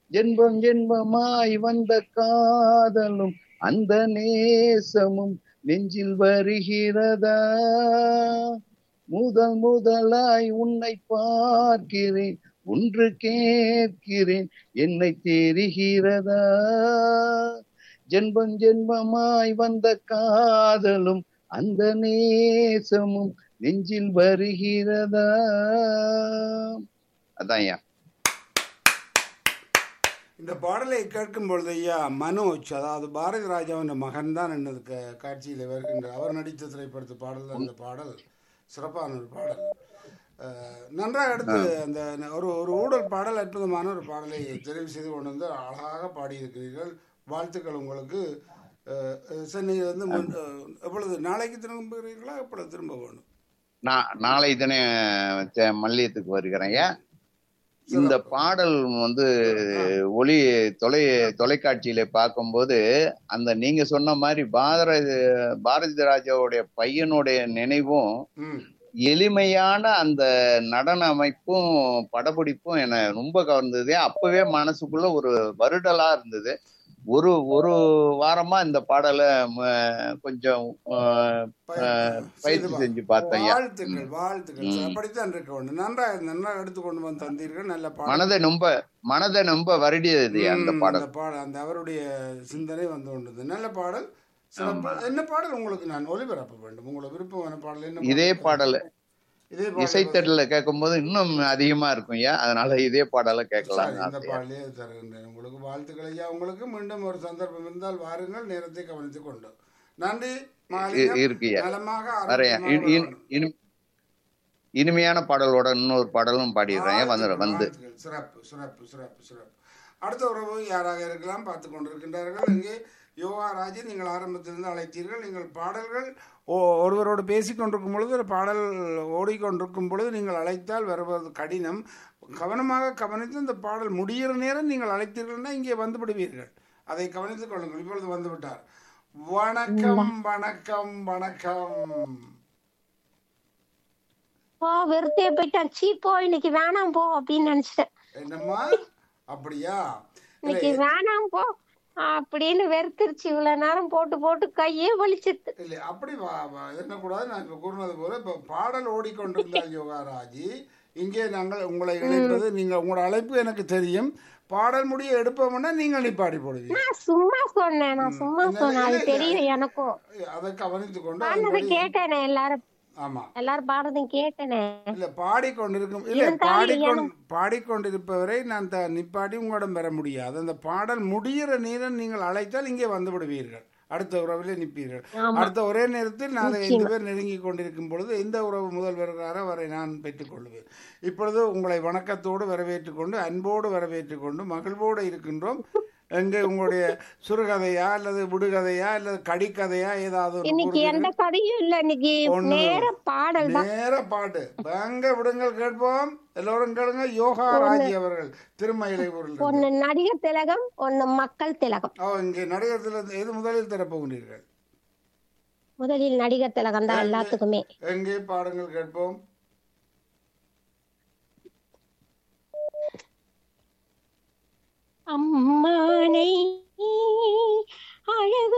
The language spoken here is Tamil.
ஜென்மம் ஜென்மமாய் வந்த காதலும் அந்த நேசமும் நெஞ்சில் வருகிறதா முதல் முதலாய் உன்னை பார்க்கிறேன் ஒன்று கேட்கிறேன் என்னை தெரிகிறதா ஜென்மம் ஜென்மமாய் வந்த காதலும் அந்த நேசமும் நெஞ்சில் வருகிறதா அதான் ஐயா இந்த பாடலை கேட்கும் பொழுது ஐயா மனோஜ் அதாவது பாரதி ராஜாவின் மகன் தான் என்னது க- காட்சியில் வருகின்ற அவர் நடித்த திரைப்படத்து பாடல் தான் இந்த பாடல் சிறப்பான ஒரு பாடல் அஹ், நன்றாக எடுத்து அந்த ஒரு ஒரு ஊழல் பாடல் அற்புதமான ஒரு பாடலை தெரிவு செய்து கொண்டு வந்து அழகாக பாடியிருக்கிறீர்கள் வாழ்த்துக்கள் உங்களுக்கு அஹ், அஹ், சென்னையிலிருந்து முன் அஹ், எப்பொழுது நாளைக்கு திரும்புகிறீர்களா எப்பொழுது திரும்ப வேணும் நான் நாளை தின ச- மல்லியத்துக்கு வருகிறேன் ஐயா இந்த பாடல் வந்து ஒளி தொலை தொலைக்காட்சியில பார்க்கும்போது அந்த நீங்க சொன்ன மாதிரி பாரதி பாரதி ராஜாவுடைய பையனுடைய நினைவும் ம் எளிமையான அந்த நடன அமைப்பும் படப்பிடிப்பும் என்னை ரொம்ப கவர்ந்தது அப்பவே மனசுக்குள்ள ஒரு வருடலா இருந்தது ஒரு ஒரு வாரமா இந்த பாடலை ம- கொஞ்சம் அஹ், அஹ், பயிற்சி செஞ்சு பார்த்தேன் ஐயா. வாழ்த்துக்கள் வாழ்த்துக்கள் அப்படித்தான் இருக்க வேண்டும் நன்றாக நன்றாக எடுத்துக்கொண்டு வந்து தந்தீர்கள் நல்ல பாடல் மனதை ரொம்ப மனதை ரொம்ப வருடியது அந்த ம், பாடல் அந்த பாடல் அந்த அவருடைய சிந்தனை வந்து கொண்டது நல்ல பாடல் சிறப்பு என்ன பாடல் உங்களுக்கு நான் ஒளிபரப்ப வேண்டும் உங்களுக்கு விருப்பமான பாடல் என்ன இதே பாடல்? பாடல் இதே பாடல் இசைத்தட்டுல கேட்கும்போது இன்னும் அதிகமா இருக்கும் ஐயா அதனால இதே பாடலை கேட்கலாம் சரி, இந்த பாடலே தருகின்றேன் உங்களுக்கு வாழ்த்துக்கள் ஐயா உங்களுக்கு மீண்டும் ஒரு சந்தர்ப்பம் இருந்தால் வாருங்கள் நேரத்தை கவனித்துக் கொண்டு நன்றி மாலிகம். இருக்கு ஐயா நலமாக வரேன் ஆரோக்கியமாக இ- இனி- இனி- இனிமையான பாடலோட இன்னொரு பாடலும் பாடிடுறேன் வந்து வாழ்த்துக்கள், வந்து வாழ்த்துக்கள். சிறப்பு சிறப்பு சிறப்பு சிறப்பு அடுத்த உறவு யாராக இருக்கலாம் பார்த்து கொண்டிருக்கின்றார்கள் இங்கே யோகா ராஜி நீங்கள் ஆரம்பத்திலிருந்து அழைத்தீர்கள் நீங்கள் பாடல்கள் ஓ- ஒருவரோடு பேசிக் கொண்டிருக்கும் பொழுது ஒரு பாடல் ஓடிக்கொண்டிருக்கும் பொழுது நீங்கள் அழைத்தால் வருவது கடினம் கவனமாக கவனித்து இந்த பாடல் முடிகிற நேரம் நீங்கள் அழைத்தீர்கள்னா இங்கே வந்து விடுவீர்கள் அதை கவனித்துக் கொள்ளுங்கள் இப்பொழுது வந்து விட்டார் வணக்கம் வணக்கம் வணக்கம் போ வெறுத்தே போயிட்டான் சீ போ இன்னைக்கு வேணாம் போ அப்படின்னு நினைச்சிட்டேன் என்னம்மா அப்படியா இன்னைக்கு வேணாம் போ அப்படின்னு வெறுத்துருச்சு இவ்வளவு நேரம் போட்டு போட்டு கையே வலிச்சிட்டு இல்லை அப்படி வா- வா- என்னக்கூடாது நான் இப்போ கூறினது போல இப்போ பாடல் ஓடிக்கொண்டிருந்தால் யோகாராஜி இங்கே நாங்கள் உங்களை இணைப்பது நீங்கள் உங்களோட அழைப்பு எனக்கு தெரியும் பாடல் முடிய எடுப்போம்னா நீங்கள் நிப்பாடி போடுவீங்க நான் சும்மா சொன்னேன் நான் சும்மா சொன்னேன் அது தெரியும் எனக்கும் அதை கவனித்து கொண்டு பாடுனதை அதன்படி- கேட்டேனே எல்லாரும் ஆமா எல்லாரும் பாடுறதையும் கேட்டேனே இல்ல பாடிக்கொண்டிருக்கும் இல்ல இருந்தாலும் பாடிக்கொண்டு பாடிக்கொண்டிருப்பவரை நான் த- நிப்பாட்டி உங்களிடம் பெற முடியாது அந்த பாடல் முடிகிற நேரம் நீங்கள் அழைத்தால் இங்கே வந்து விடுவீர்கள் அடுத்த உறவிலே நிற்பீர்கள் அடுத்த ஒரே நேரத்தில் நாளை ஐந்து பேர் நெருங்கி கொண்டிருக்கும் பொழுது எந்த உறவு முதல் வருகிறாரோ அவரை நான் பெற்றுக் கொள்வேன் இப்பொழுது உங்களை வணக்கத்தோடு வரவேற்றுக் கொண்டு அன்போடு வரவேற்றுக் கொண்டு மகிழ்வோடு இருக்கின்றோம் எங்கே உங்களுடைய சுருகதையா அல்லது விடுகதையா அல்லது கடிக்கதையா ஏதாவது ஒரு இன்னைக்கு எந்த கதையும் இல்ல இன்னைக்கு ஒண்ணு. நேர பாடல் தான் நேர பாட்டு வாங்க விடுங்கள் கேட்போம் எல்லோரும் கேளுங்க யோகா ராஜி அவர்கள் திருமயிலை ஊரில் ஒண்ணு நடிகர் திலகம் ஒண்ணு மக்கள் திலகம் ஓ இங்கே நடிகத்தில் எது முதலில் தரப்போகிறீர்கள் முதலில் நடிகர் திலகம் தான் எல்லாத்துக்குமே எங்கே பாடங்கள் கேட்போம் அம்மானை அழகு